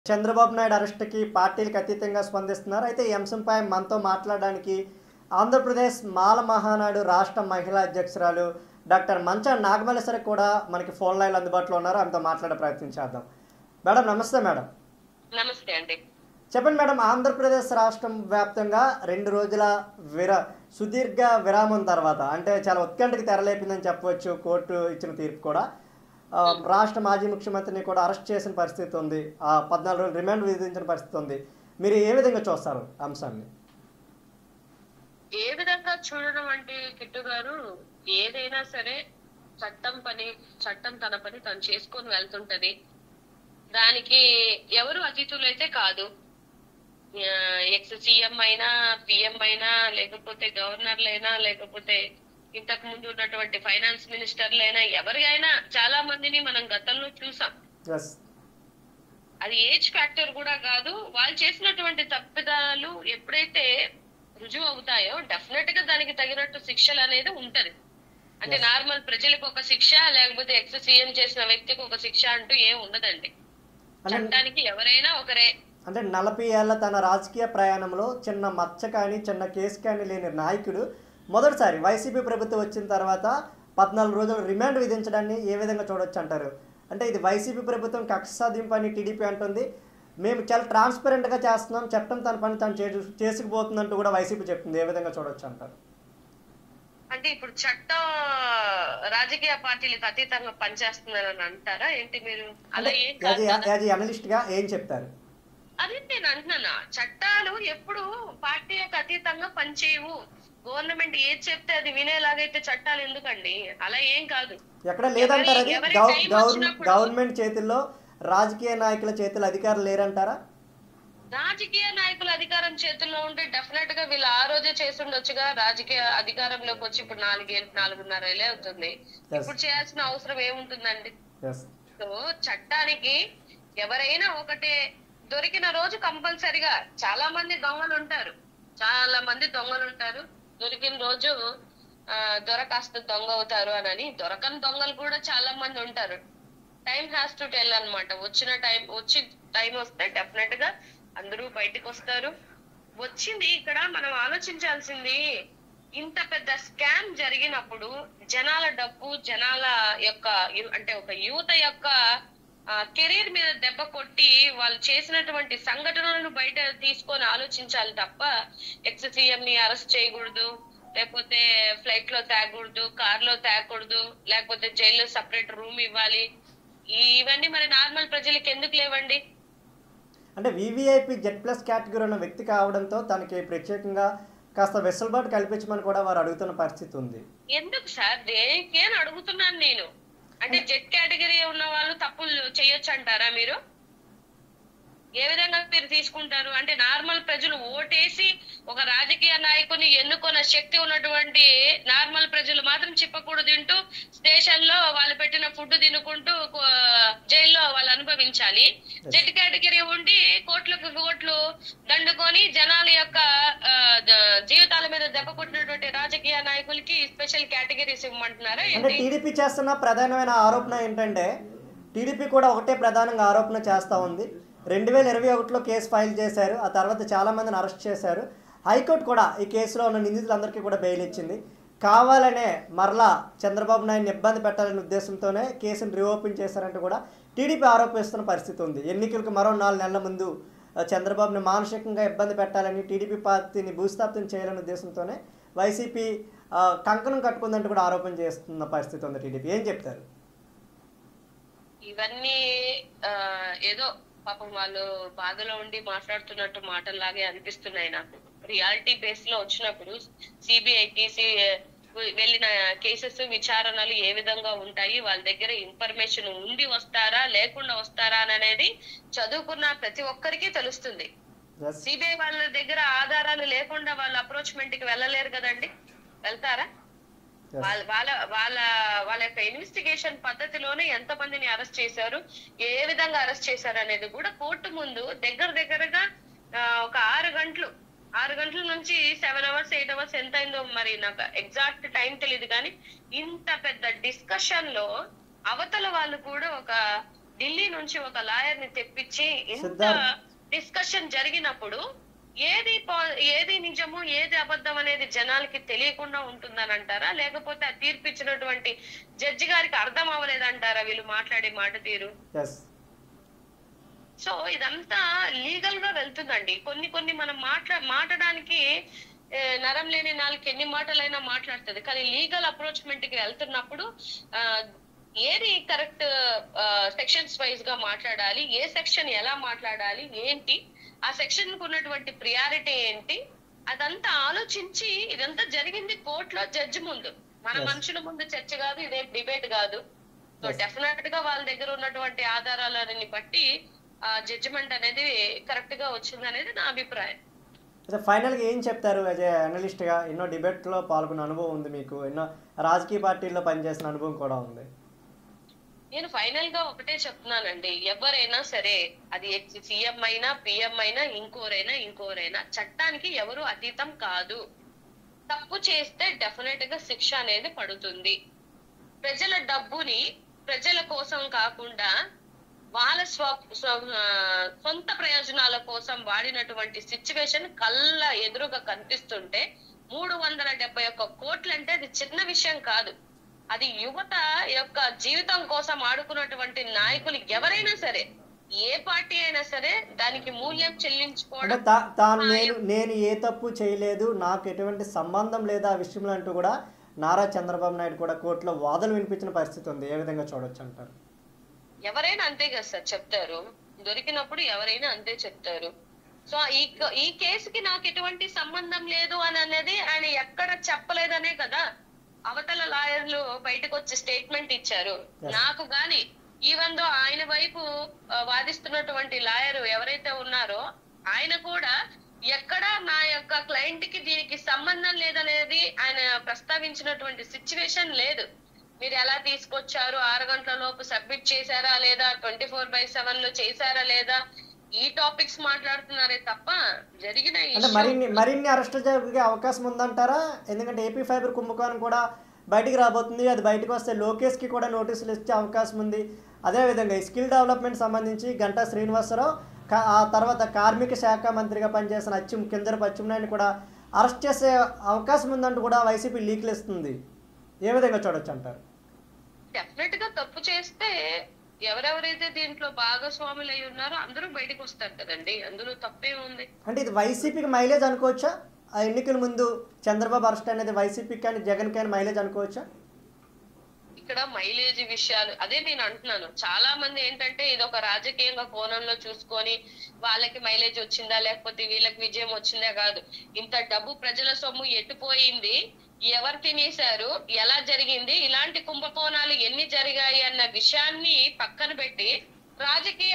చంద్రబాబు నాయుడు అరెస్ట్కి పార్టీలకు అతీతంగా స్పందిస్తున్నారు అయితే ఈ అంశంపై మనతో మాట్లాడడానికి ఆంధ్రప్రదేశ్ మాల మహానాడు రాష్ట్ర మహిళా అధ్యక్షురాలు డాక్టర్ మంచా నాగమల్లేశ్వరి కూడా మనకి ఫోన్ లైన్లో అందుబాటులో ఉన్నారు ఆమెతో మాట్లాడే ప్రయత్నం చేద్దాం మేడం నమస్తే మేడం నమస్తే అండి చెప్పండి మేడం ఆంధ్రప్రదేశ్ రాష్ట్రం వ్యాప్తంగా రెండు రోజుల విర సుదీర్ఘ విరామం తర్వాత అంటే చాలా ఉత్కంఠకి తెరలేపిందని చెప్పవచ్చు కోర్టు ఇచ్చిన తీర్పు కూడా ఆ, రాష్ట్ర మాజీ ముఖ్యమంత్రిని కూడా అరెస్ట్ చేసిన పరిస్థితి ఉంది ఆ పద్నాలుగు రోజులు రిమాండ్ విధించిన పరిస్థితి ఉంది మీరు ఏ విధంగా చూస్తారు అంశాన్ని ఏ విధంగా చూడడం అంటే కిట్టు గారు ఏదైనా సరే చట్టం పని చట్టం తన పని తను చేసుకొని వెళ్తుంటది దానికి ఎవరు అతిథులైతే కాదు ఎక్స్ సీఎం అయినా పిఎం అయినా లేకపోతే గవర్నర్లైనా లేకపోతే ఇంతకు ముందు ఉన్నటువంటి ఫైనాన్స్ మినిస్టర్లైనా ఎవరికైనా చాలా మందిని మనం గతంలో చూసాం ఎస్ అది ఏజ్ ఫ్యాక్టర్ కూడా కాదు వాళ్ళు చేసినటువంటి తప్పిదాలు ఎప్పుడైతే రుజువు అవుతాయో డెఫినెట్ గా దానికి తగినట్టు శిక్షలు అనేది ఉంటది అంటే నార్మల్ ప్రజలకు ఒక శిక్ష లేకపోతే ఎక్స్ సీఎం చేసిన వ్యక్తికి ఒక శిక్ష అంటూ ఏం ఉండదండి అంటే చట్టానికి ఎవరైనా ఒకరే అంటే నలభై ఏళ్ళ తన రాజకీయ ప్రయాణంలో చిన్న మచ్చ కానీ చిన్న కేసు కానీ లేని నాయకుడు మొదటిసారి వైసీపీ ప్రభుత్వం వచ్చిన తర్వాత పద్నాలుగు రోజులు రిమాండ్ విధించడాన్ని ఏ విధంగా చూడొచ్చు అంటారు అంటే ఇది వైసీపీ ప్రభుత్వం కక్ష సాధింపు అని టీడీపీ అంటుంది మేము చాలా ట్రాన్స్పరెంట్గా చేస్తున్నాం చట్టం తన పని తను చేసు చేసుకుపోతుందంటూ కూడా వైసీపీ చెప్తుంది ఏ విధంగా చూడొచ్చు అంటారు అంటే ఇప్పుడు చట్టం రాజకీయ పార్టీలకు అతీతంగా పనిచేస్తుందని అంటారా ఏంటి మీరు అలా ఏం కాదు యాజ్ కదా. యాజ్ అనలిస్ట్గా ఏం చెప్తారు అదే నేను అంటున్నానా చట్టాలు ఎప్పుడు పార్టీలకు అతీతంగా పనిచేయవు గవర్నమెంట్ ఏది చెప్తే అది వినేలాగైతే చట్టాలు ఎందుకండి అలా ఏం కాదు ఎక్కడ లేదంటారు అది ఎవరి గవ- time గవర్న- వచ్చినప్పుడు- గవర్నమెంట్ చేతుల్లో రాజకీయ నాయకుల చేతుల్లో అధికారులు లేరంటారా రాజకీయ నాయకుల అధికారం చేతుల్లో ఉంటే డెఫినెట్ గా వీళ్ళు ఆ రోజే చేస్తుండొచ్చుగా రాజకీయ అధికారంలోకి వచ్చి ఇప్పుడు నాలుగేళ్ళు నాలుగున్నర ఏళ్ళే అవుతుంది Yes. ఇప్పుడు చేయాల్సిన అవసరం ఏముంటుందండి ఎస్ సో చట్టానికి ఎవరైనా ఒకటే దొరికిన రోజు కంపల్సరిగా చాలా మంది దొంగలు ఉంటారు చాలా మంది దొంగలు ఉంటారు దొరికిన రోజు ఆ, దొరకాస్త దొంగ అవుతారు అని దొరకని దొంగలు కూడా చాలా మంది ఉంటారు టైం హ్యాస్ టు టెల్ అన్నమాట వచ్చిన టైం వచ్చి టైం వస్తే డెఫినెట్ గా అందరూ బయటకు వస్తారు వచ్చింది ఇక్కడ మనం ఆలోచించాల్సింది ఇంత పెద్ద స్కామ్ జరిగినప్పుడు జనాల డబ్బు జనాల యొక్క యు- అంటే ఒక యువత యొక్క కెరీర్ మీద దెబ్బ కొట్టి వాళ్ళు చేసినటువంటి సంఘటనలను బయట తీసుకొని ఆలోచించాలి తప్ప ఎక్స్ సీఎం ని అరెస్ట్ చేయకూడదు లేకపోతే ఫ్లైట్ లో తేగకూడదు కార్ లో తేగకూడదు లేకపోతే జైల్లో సపరేట్ రూమ్ ఇవ్వాలి ఈ- ఇవన్నీ మరి నార్మల్ ప్రజలకు ఎందుకు లేవండి అంటే వివిఐపి జెడ్ ప్లస్ కేటగిరీ ఉన్న వ్యక్తి కావడంతో తనకి ప్రత్యేకంగా కాస్త వెసులుబాటు కల్పించమని కూడా వారు అడుగుతున్న పరిస్థితి ఉంది ఎందుకు సార్ దేనికి అని అడుగుతున్నాను నేను అంటే జెడ్ కేటగిరీ ఉన్న వాళ్ళు తప్పులు చేయొచ్చు అంటారా మీరు ఏ విధంగా మీరు తీసుకుంటారు అంటే నార్మల్ ప్రజలు ఓటేసి ఒక రాజకీయ నాయకుని ఎన్నుకున్న శక్తి ఉన్నటువంటి నార్మల్ ప్రజలు మాత్రం చిప్పకూడదు తింటూ స్టేషన్ లో వాళ్ళు పెట్టిన ఫుడ్ తినుకుంటూ కో- జైల్లో వాళ్ళు అనుభవించాలి జెడ్ కేటగిరీ ఉండి కోట్లకు కోట్లు దండుకొని జనాల యొక్క ఆ, ద- జీవితాల మీద దెబ్బ కొట్టినటువంటి రాజకీయ నాయకులకి స్పెషల్ కేటగిరీస్ ఇవ్వమంటున్నారా అంటే ఏంటి టీడీపీ చేస్తున్న ప్రధానమైన ఆరోపణ ఏంటంటే టీడీపీ కూడా ఒకటే ప్రధానంగా ఆరోపణ చేస్తూ ఉంది రెండు వేల ఇరవై ఒకటిలో కేసు ఫైల్ చేశారు ఆ తర్వాత చాలా మందిని అరెస్ట్ చేశారు హైకోర్టు కూడా ఈ కేసులో ఉన్న నిందితులందరికీ కూడా బెయిల్ ఇచ్చింది కావాలనే మరలా చంద్రబాబు నాయుడిని ఇబ్బంది పెట్టాలనే ఉద్దేశంతోనే కేసును రీఓపెన్ చేశారంటూ కూడా టీడీపీ ఆరోపిస్తున్న పరిస్థితి ఉంది ఎన్నికలకు మరో నాలుగు నెలల ముందు ఆ, చంద్రబాబుని మానసికంగా ఇబ్బంది పెట్టాలని టీడీపీ పార్టీని భూస్థాపితం చేయాలనే ఉద్దేశంతోనే వైసీపీ ఆ, కంకణం కట్టుకుందంటూ కూడా ఆరోపణ చేస్తున్న పరిస్థితి ఉంది టీడీపీ ఏం చెప్తారు ఇవన్నీ ఆ, ఏదో పాపం వాళ్ళు బాధలో ఉండి మాట్లాడుతున్నట్టు మాటల్లాగే అనిపిస్తున్నాయి నాకు రియాలిటీ బేస్ లో వచ్చినప్పుడు సిబిఐకి వెళ్ళిన కేసెస్ విచారణలు ఏ విధంగా ఉంటాయి వాళ్ళ దగ్గర ఇన్ఫర్మేషన్ ఉండి వస్తారా లేకుండా వస్తారా అని అనేది చదువుకున్న ప్రతి ఒక్కరికి తెలుస్తుంది ఎస్ సిబిఐ వాళ్ళ దగ్గర ఆధారాలు లేకుండా వాళ్ళు అప్రోచ్మెంట్ కి వెళ్ళలేరు కదండి వెళ్తారా వాళ్ళ వాళ్ళ వాళ్ళ వాళ్ళ యొక్క ఇన్వెస్టిగేషన్ పద్ధతిలోనే ఎంత మందిని అరెస్ట్ చేశారు ఏ విధంగా అరెస్ట్ చేశారు అనేది కూడా కోర్టు ముందు దగ్గర దగ్గరగా ఆ, ఒక ఆరు గంటలు ఆరు గంటల నుంచి సెవెన్ అవర్స్ ఎయిట్ అవర్స్ ఎంత అయిందో మరి నాకు ఎగ్జాక్ట్ టైం తెలియదు కానీ ఇంత పెద్ద డిస్కషన్ లో అవతల వాళ్ళు కూడా ఒక ఢిల్లీ నుంచి ఒక లాయర్ ని తెప్పించి ఇంత సిద్ధార్థ్. డిస్కషన్ జరిగినప్పుడు ఏది పా- ఏది నిజము ఏది అబద్ధం అనేది జనాలకి తెలియకుండా ఉంటుందని అంటారా లేకపోతే ఆ తీర్పు ఇచ్చినటువంటి జడ్జి గారికి అర్థం అవ్వలేదంటారా వీళ్ళు మాట్లాడే మాట తీరు ఎస్ సో ఇదంతా లీగల్ గా వెళ్తుందండి కొన్ని కొన్ని మనం మాట్లా మాట్లాడడానికి ఏ, నరం లేని నాలుగు ఎన్ని మాటలైనా మాట్లాడుతుంది కానీ లీగల్ అప్రోచ్మెంట్ కి వెళ్తున్నప్పుడు ఆ, ఏది కరెక్ట్ సెక్షన్స్ వైజ్ గా మాట్లాడాలి ఏ సెక్షన్ ఎలా మాట్లాడాలి ఏంటి ఆ సెక్షన్ కు ఉన్నటువంటి ప్రియారిటీ ఏంటి అదంతా ఆలోచించి ఇదంతా జరిగింది కోర్టులో జడ్జి ముందు మన Yes. మనుషుల ముందు చర్చ కాదు ఇదే డిబేట్ కాదు సో Yes. డెఫినెట్ గా వాళ్ళ దగ్గర ఉన్నటువంటి ఆధారాలని బట్టి ఆ జడ్జిమెంట్ అనేది కరెక్ట్ గా వచ్చింది అనేది నా అభిప్రాయం అయితే ఫైనల్గా ఏం చెప్తారు యాజ్ ఏ అనలిస్ట్గా ఎన్నో డిబేట్లో పాల్గొన్న అనుభవం ఉంది మీకు ఎన్నో రాజకీయ పార్టీల్లో పనిచేసిన అనుభవం కూడా ఉంది నేను ఫైనల్ గా ఒకటే చెప్తున్నానండి ఎవరైనా సరే అది సీఎం అయినా పిఎం అయినా ఇంకోరైనా ఇంకోరైనా చట్టానికి ఎవరు అతీతం కాదు తప్పు చేస్తే డెఫినెట్ గా శిక్ష అనేది పడుతుంది ప్రజల డబ్బుని ప్రజల కోసం కాకుండా వాళ్ళ స్వ స్వ- ఆ, సొంత ప్రయోజనాల కోసం వాడినటువంటి సిచ్యువేషన్ కళ్ళ ఎదురుగా కనిపిస్తుంటే మూడు వందల డెబ్బై ఒక్క కోట్లు అంటే అది చిన్న విషయం కాదు అది యువత యొక్క జీవితం కోసం ఆడుకున్నటువంటి నాయకులు ఎవరైనా సరే ఏ పార్టీ అయినా సరే దానికి మూల్యం అంటే చెల్లించుకోవడం తా తాను నేను నేను ఏ తప్పు చేయలేదు నాకు ఎటువంటి సంబంధం లేదు ఆ విషయంలో అంటూ కూడా నారా చంద్రబాబు నాయుడు కూడా కోర్టులో వాదనలు వినిపించిన పరిస్థితి ఉంది ఏ విధంగా చూడొచ్చు అంటారు ఎవరైనా అంతే కదా సార్ చెప్తారు దొరికినప్పుడు ఎవరైనా అంతే చెప్తారు సో ఈ క- ఈ కేసుకి నాకు ఎటువంటి సంబంధం లేదు అని అనేది ఆయన ఎక్కడ చెప్పలేదనే కదా అవతల లాయర్లు బయటకు వచ్చి స్టేట్మెంట్ ఇచ్చారు Yes. నాకు గాని ఈవెన్ దో ఆయన వైపు ఆ, వాదిస్తున్నటువంటి లాయర్ ఎవరైతే ఉన్నారో ఆయన కూడా ఎక్కడ నా యొక్క క్లయింట్ కి దీనికి సంబంధం లేదనేది ఆయన ప్రస్తావించినటువంటి సిచ్యువేషన్ లేదు మీరు ఎలా తీసుకొచ్చారు ఆరు గంటల లోపు సబ్మిట్ చేశారా లేదా ట్వంటీ ఫోర్ బై సెవెన్ లో చేశారా లేదా ఈ టాపిక్స్ మాట్లాడుతున్నారే తప్ప జరిగిన అంటే issue- మరిన్ని మరిన్ని అరెస్టులు జరిగే అవకాశం ఉందంటారా ఎందుకంటే ఏపీ ఫైబర్ కుంభకోణం కూడా బయటికి రాబోతుంది అది బయటకు వస్తే లోకేష్కి కూడా నోటీసులు ఇచ్చే అవకాశం ఉంది అదేవిధంగా ఈ స్కిల్ డెవలప్మెంట్ సంబంధించి గంటా శ్రీనివాసరావు కా- ఆ తర్వాత కార్మిక శాఖ మంత్రిగా పనిచేసిన అచ్చెం కింజరపు అచ్చెన్నాయుని కూడా అరెస్ట్ చేసే అవకాశం ఉందంటూ కూడా వైసీపీ లీకులు ఇస్తుంది ఏ విధంగా చూడొచ్చు అంటారు డెఫినెట్ గా తప్పు చేస్తే ఎవరెవరైతే దీంట్లో భాగస్వాములు అయి ఉన్నారో అందరూ బయటకు వస్తారు కదండి అందులో తప్పే ఉంది అంటే ఇది వైసీపీకి మైలేజ్ అనుకోవచ్చా ఆ ఎన్నికల ముందు చంద్రబాబు అరెస్ట్ అనేది వైసీపీకి కానీ జగన్ కానీ మైలేజ్ అనుకోవచ్చా ఇక్కడ మైలేజ్ విషయాలు అదే నేను అంటున్నాను చాలా మంది ఏంటంటే ఇది ఒక రాజకీయంగా కోణంలో చూసుకొని వాళ్ళకి మైలేజ్ వచ్చిందా లేకపోతే వీళ్ళకి విజయం వచ్చిందా కాదు ఇంత డబ్బు ప్రజల సొమ్ము ఎట్టుపోయింది ఎవరు తినేశారు ఎలా జరిగింది ఇలాంటి కుంభకోణాలు ఎన్ని జరిగాయి అన్న విషయాన్ని పక్కన పెట్టి రాజకీయ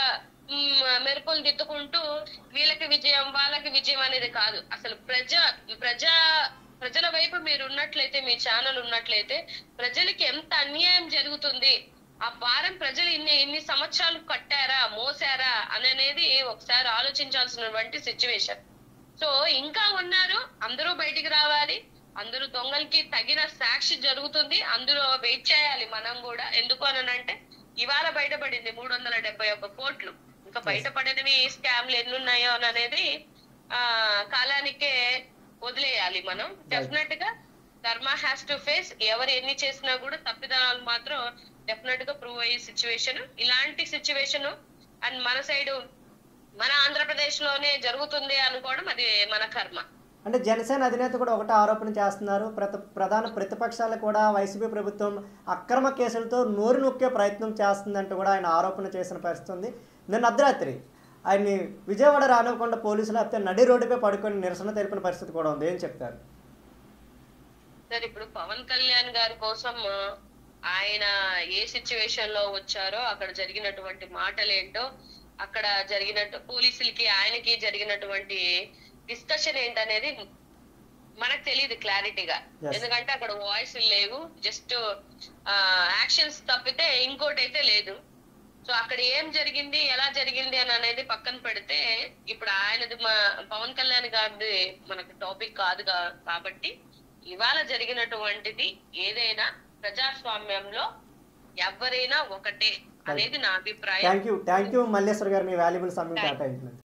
మ్, మెరుపులు దిద్దుకుంటూ వీళ్ళకి విజయం వాళ్ళకి విజయం అనేది కాదు అసలు ప్రజ ప్రజా ప్రజల వైపు మీరు ఉన్నట్లయితే మీ ఛానల్ ఉన్నట్లయితే ప్రజలకి ఎంత అన్యాయం జరుగుతుంది ఆ భారం ప్రజలు ఇన్ని ఇన్ని సంవత్సరాలు కట్టారా మోసారా అని అనేది ఒకసారి ఆలోచించాల్సినటువంటి సిచ్యువేషన్ సో ఇంకా ఉన్నారు అందరూ బయటికి రావాలి అందరూ దొంగలకి తగిన సాక్షి జరుగుతుంది అందులో వెయిట్ చేయాలి మనం కూడా ఎందుకు అనంటే ఇవాళ బయటపడింది మూడు వందల డెబ్బై ఒక్క కోట్లు ఇంకా బయటపడినవి స్కామ్లు ఎన్ని ఉన్నాయో అని అనేది ఆ కాలానికే వదిలేయాలి మనం డెఫినెట్ గా ధర్మ హ్యాస్ టు ఫేస్ ఎవరు ఎన్ని చేసినా కూడా తప్పిదాలు మాత్రం డెఫినెట్ గా ప్రూవ్ అయ్యే సిచ్యువేషన్ ఇలాంటి సిచ్యువేషన్ అండ్ మన సైడ్ మన ఆంధ్రప్రదేశ్ లోనే జరుగుతుంది అనుకోవడం అది మన కర్మ అంటే జనసేన అధినేత కూడా ఒకటే ఆరోపణ చేస్తున్నారు ప్రత ప్రధాన ప్రతిపక్షాలు కూడా వైసీపీ ప్రభుత్వం అక్రమ కేసులతో నోరు నొక్కే ప్రయత్నం చేస్తుందంటూ కూడా ఆయన ఆరోపణ చేసిన పరిస్థితి ఉంది నిన్న అర్ధరాత్రి ఆయన్ని విజయవాడ రానివ్వకుండా పోలీసులు అయితే నడి రోడ్డుపై పడుకొని నిరసన తెలిపిన పరిస్థితి కూడా ఉంది ఏం చెప్తారు సార్ ఇప్పుడు పవన్ కళ్యాణ్ గారి కోసం ఆ, ఆయన ఏ సిచ్యువేషన్ లో వచ్చారో అక్కడ జరిగినటువంటి మాటలేంటో అక్కడ జరిగినట్టు పోలీసులకి ఆయనకి జరిగినటువంటి డిస్కషన్ ఏంటనేది మనకు తెలియదు క్లారిటీగా Yes. ఎందుకంటే అక్కడ వాయిస్ లేవు జస్ట్ యాక్షన్స్ తప్పితే ఇంకోటి అయితే లేదు సో అక్కడ ఏం జరిగింది ఎలా జరిగింది అని అనేది పక్కన పెడితే ఇప్పుడు ఆయనది మా పవన్ కళ్యాణ్ గారిది మనకు టాపిక్ కాదు కా- కాబట్టి ఇవాళ జరిగినటువంటిది ఏదైనా ప్రజాస్వామ్యంలో ఎవరైనా ఒకటే అనేది నా అభిప్రాయం thank you thank you Malleshwar గారు మీ వాల్యుబుల్ సమయం కేటాయించినందుకు